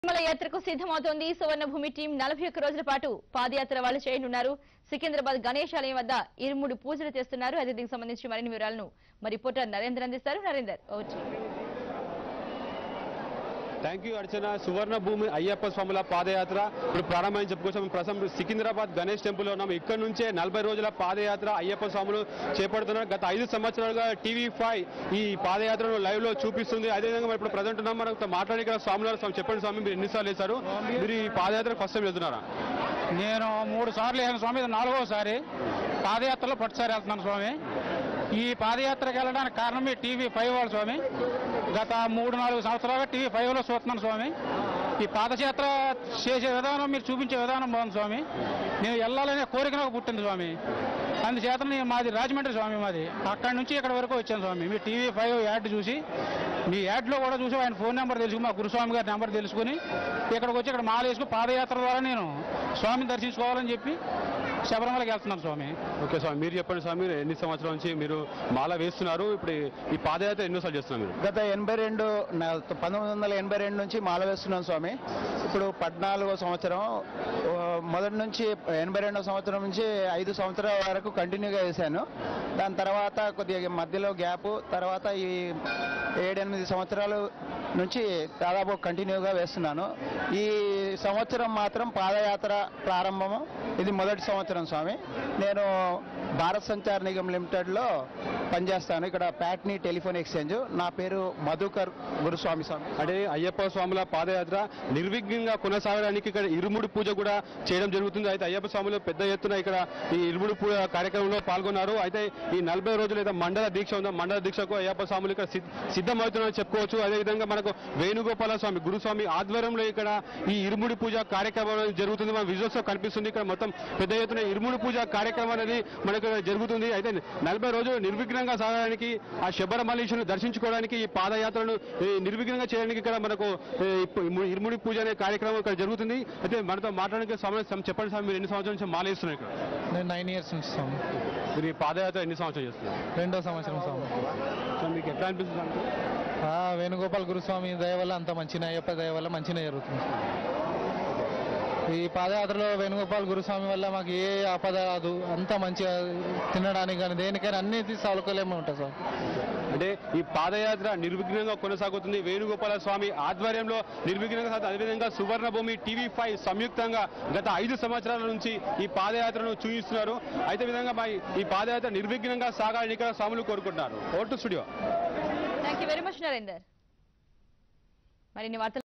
తిరుమల యాత్రకు సిద్ధమవుతోంది Suvarnabhumi team నలభై ఒక్క రోజుల పాటు పాదయాత్ర వాళ్ళు చేయనున్నారు సికింద్రాబాద్ గణేష్ ఆలయం వద్ద ఇరుముడు పూజలు చేస్తున్నారు అదే దీనికి సంబంధించి మరిన్ని వివరాలను మరి రిపోర్టర్ నరేందర్ అందిస్తారు Narender over to you. Thank you Archana Suvarna Bhoomi Ayyappa స్వాముల పాదయాత్ర ఇప్పుడు ప్రారంభమని చెప్పుకోవచ్చు ప్రస్తుతం సికింద్రాబాద్ గణేష్ టెంపుల్ ఉన్నాం ఇక్కడ నుంచే నలభై రోజుల పాదయాత్ర అయ్యప్ప స్వాములు చేపడుతున్నారు గత ఐదు సంవత్సరాలుగా టీవీ ఫైవ్ ఈ పాదయాత్రను లైవ్ లో చూపిస్తుంది అదేవిధంగా మరి ఇప్పుడు ప్రజెంట్ ఉన్నాం మనకు మాట్లాడి స్వాముల స్వామి చెప్పండి స్వామి మీరు ఎన్నిసార్లు వేశారు మీరు ఈ పాదయాత్ర ఫస్ట్ టైం వెళ్తున్నారా నేను మూడు సార్లు వేసాను స్వామి ఇది నాలుగోసారి పాదయాత్రలో పట్టుసారి వెళ్తున్నాను స్వామి ఈ పాదయాత్రకు వెళ్ళడానికి కారణం ఈ టీవీ ఫైవ్ వాళ్ళు స్వామి గత మూడు నాలుగు సంవత్సరాలుగా టీవీ ఫైవ్ లో చూస్తున్నాను స్వామి ఈ పాదయాత్ర చేసే విధానం మీరు చూపించే విధానం బాగుంది స్వామి నేను వెళ్ళాలనే కోరిక నాకు పుట్టింది స్వామి అందుచేత నేను మాది రాజమండ్రి స్వామి మాది అక్కడి నుంచి ఇక్కడ వరకు వచ్చాను స్వామి మీ టీవీ ఫైవ్ యాడ్ చూసి మీ యాడ్లో కూడా చూసి ఆయన ఫోన్ నెంబర్ తెలుసుకుని మా గురుస్వామి గారి నెంబర్ తెలుసుకుని ఇక్కడికి వచ్చి ఇక్కడ మాల వేసుకుని పాదయాత్ర ద్వారా నేను స్వామిని దర్శించుకోవాలని చెప్పి శబరిమలకి వెళ్తున్నాను స్వామి ఓకే స్వామి మీరు చెప్పండి స్వామి మీరు ఎన్ని సంవత్సరాల నుంచి మీరు మాల వేస్తున్నారు ఇప్పుడు ఈ పాదయాత్ర ఎన్నోసార్లు చేస్తున్నారు మీరు గత ఎనభై రెండు నా- పంతొమ్మిది వందల ఎనభై రెండు నుంచి మాల వేస్తున్నాను స్వామి ఇప్పుడు పద్నాలుగో సంవత్సరం ఓ, మొదటి నుంచి ఎనభై రెండో సంవత్సరం నుంచి ఐదు సంవత్సరాల వరకు కంటిన్యూగా వేశాను దాని తర్వాత కొద్దిగా మధ్యలో గ్యాప్ తర్వాత ఈ ఏడెనిమిది సంవత్సరాలు నుంచి దాదాపు కంటిన్యూగా వేస్తున్నాను ఈ సంవత్సరం మాత్రం పాదయాత్ర ప్రారంభము ఇది మొదటి సంవత్సరం స్వామి నేను భారత్ సంచార్ నిగమ్ లిమిటెడ్లో పనిచేస్తాను ఇక్కడ ప్యాట్నీ టెలిఫోన్ ఎక్స్చేంజ్ నా పేరు మధుకర్ గురుస్వామి స్వామి అంటే అయ్యప్ప స్వాముల పాదయాత్ర నిర్విఘ్నంగా కొనసాగడానికి ఇక్కడ ఇరుముడి పూజ కూడా చేయడం జరుగుతుంది అయితే అయ్యప్ప స్వాములు పెద్ద ఎత్తున ఇక్కడ ఈ ఇరుముడి పూజ కార్యక్రమంలో పాల్గొన్నారు అయితే ఈ నలభై రోజులు అయితే మండల దీక్ష ఉందో మండల దీక్షకు అయ్యప్ప స్వాములు ఇక్కడ సిద్ధ- సిద్ధమవుతున్నారని చెప్పుకోవచ్చు అదేవిధంగా మనకు వేణుగోపాల స్వామి గురుస్వామి ఆధ్వర్యంలో ఇక్కడ ఈ ఇరుముడి పూజ కార్యక్రమం అనేది జరుగుతుంది మన విజువల్స్ లో కనిపిస్తుంది ఇక్కడ మొత్తం పెద్ద ఎత్తున ఇరుముడి పూజ కార్యక్రమం అనేది మనకు జరుగుతుంది అయితే నలభై రోజులు నిర్విఘ్నంగా సాగడానికి ఆ శబరమలీషును దర్శించుకోవడానికి ఈ పాదయాత్రను ఈ నిర్విఘ్నంగా చేయడానికి ఇక్కడ మనకు ఈ ఇప్పు- ఇరుముడి పూజ అనే కార్యక్రమం ఇక్కడ జరుగుతుంది అయితే మనతో మాట్లాడడానికి సమయం చెప్పండి సార్ మీరు ఎన్ని సంవత్సరాల నుంచి మాల వేస్తున్నారు ఇక్కడ నేను నైన్ ఇయర్స్ నుంచి స్వామి మీరు ఈ పాదయాత్ర ఎన్ని సంవత్సరాలు చేస్తున్నారు రెండో సంవత్సరం స్వామి సో మీకు ఎట్లా అనిపిస్తుంది అంటే ఆ, వేణుగోపాల్ గురుస్వామి దయ వల్ల అంత మంచిగా అయ్యప్ప దయ వల్ల మంచిగా జరుగుతుంది ఈ పాదయాత్రలో వేణుగోపాల్ గురుస్వామి వల్ల మాకు ఏ ఆపద రాదు అంత మంచిగా తినడానికి కానీ దేనికైనా అన్ని సౌకర్యమే ఉంటుంది సార్ అంటే ఈ పాదయాత్ర నిర్విఘ్నంగా కొనసాగుతుంది వేణుగోపాల స్వామి ఆధ్వర్యంలో నిర్విఘ్నంగా సాగుతుంది అదేవిధంగా సువర్ణభూమి టీవీ ఫైవ్ సంయుక్తంగా గత ఐదు సంవత్సరాల నుంచి ఈ పాదయాత్రను చూపిస్తున్నారు అయితే విధంగా మా ఈ- ఈ పాదయాత్ర నిర్విఘ్నంగా సాగాలని ఇక్కడ స్వాములు కోరుకుంటున్నారు ఓటు studio thank you very much Narender మరిన్ని వార్తలు